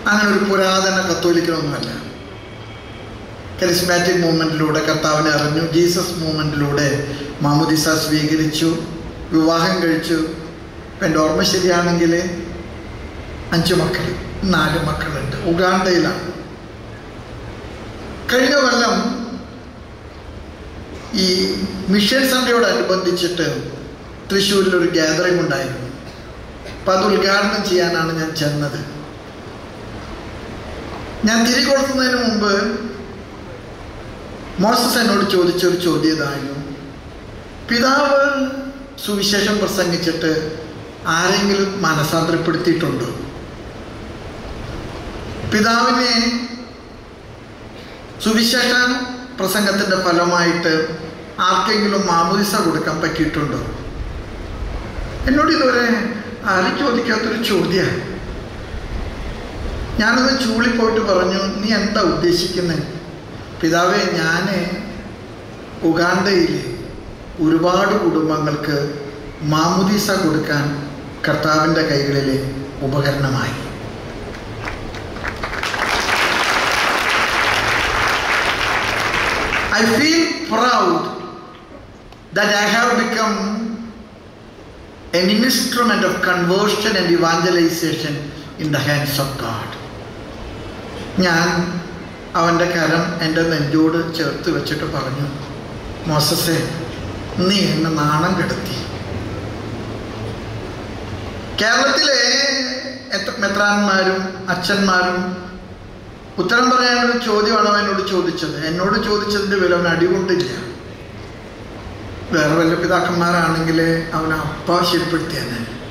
അങ്ങനെ ഒരു പുരാതന കത്തോലിക്കനൊന്നുമല്ല കരിസ്മാറ്റിക് മൂവ്മെൻറ്റിലൂടെ കർത്താവിനെ അറിഞ്ഞു ജീസസ് മൂവ്മെൻറ്റിലൂടെ മാമുദിസ സ്വീകരിച്ചു വിവാഹം കഴിച്ചു ഇപ്പം എൻ്റെ ഓർമ്മ ശരിയാണെങ്കിൽ അഞ്ച് മക്കൾ നാല് മക്കളുണ്ട് ഉഗാണ്ടയിലാണ് കഴിഞ്ഞ കൊല്ലം ഈ മിഷൻ സൺഡേയോടനുബന്ധിച്ചിട്ട് തൃശ്ശൂരിൽ ഒരു ഗ്യാതറിംഗ് ഉണ്ടായിരുന്നു അപ്പം അത് ഉദ്ഘാടനം ചെയ്യാനാണ് ഞാൻ ചെന്നത് ഞാൻ തിരികെ കൊടുക്കുന്നതിന് മുമ്പ് മോസസ് എന്നോട് ചോദിച്ചൊരു ചോദ്യം ഇതായിരുന്നു പിതാവ് സുവിശേഷം പ്രസംഗിച്ചിട്ട് ആരെങ്കിലും മനസാന്തരപ്പെടുത്തിയിട്ടുണ്ടോ പിതാവിനെ സുവിശേഷ പ്രസംഗത്തിൻ്റെ ഫലമായിട്ട് ആർക്കെങ്കിലും മാമുദിസ കൊടുക്കാൻ പറ്റിയിട്ടുണ്ടോ എന്നോട് ഇതുവരെ ആരും ചോദിക്കാത്തൊരു ചോദ്യമാണ് ഞാനത് ചൂളിപ്പോയിട്ട് പറഞ്ഞു നീ എന്താ ഉദ്ദേശിക്കുന്നത് പിതാവേ ഞാൻ ഉഗാണ്ടയിൽ ഒരുപാട് കുടുംബങ്ങൾക്ക് മാമുദീസ കൊടുക്കാൻ കർത്താവിൻ്റെ കൈകളിൽ ഉപകരണമായി I feel proud that I have become an instrument of conversion and evangelization in the hands of God. ഞാൻ അവൻ്റെ കരം എൻ്റെ നെഞ്ചോട് ചേർത്ത് വെച്ചിട്ട് പറഞ്ഞു മോസസേ നീ എന്നെ നാണം കെടുത്തി കേരളത്തിലെ എത്ര മെത്രാന്മാരും അച്ഛന്മാരും ഉത്തരം പറയാനൊരു ചോദ്യമാണ് അവൻ എന്നോട് ചോദിച്ചത് എന്നോട് ചോദിച്ചതിൻ്റെ വില അവൻ അടികൊണ്ടില്ല വേറെ വല്ല പിതാക്കന്മാരാണെങ്കിൽ അവനെ അപ്പ ശരിപ്പെടുത്തിയാനെ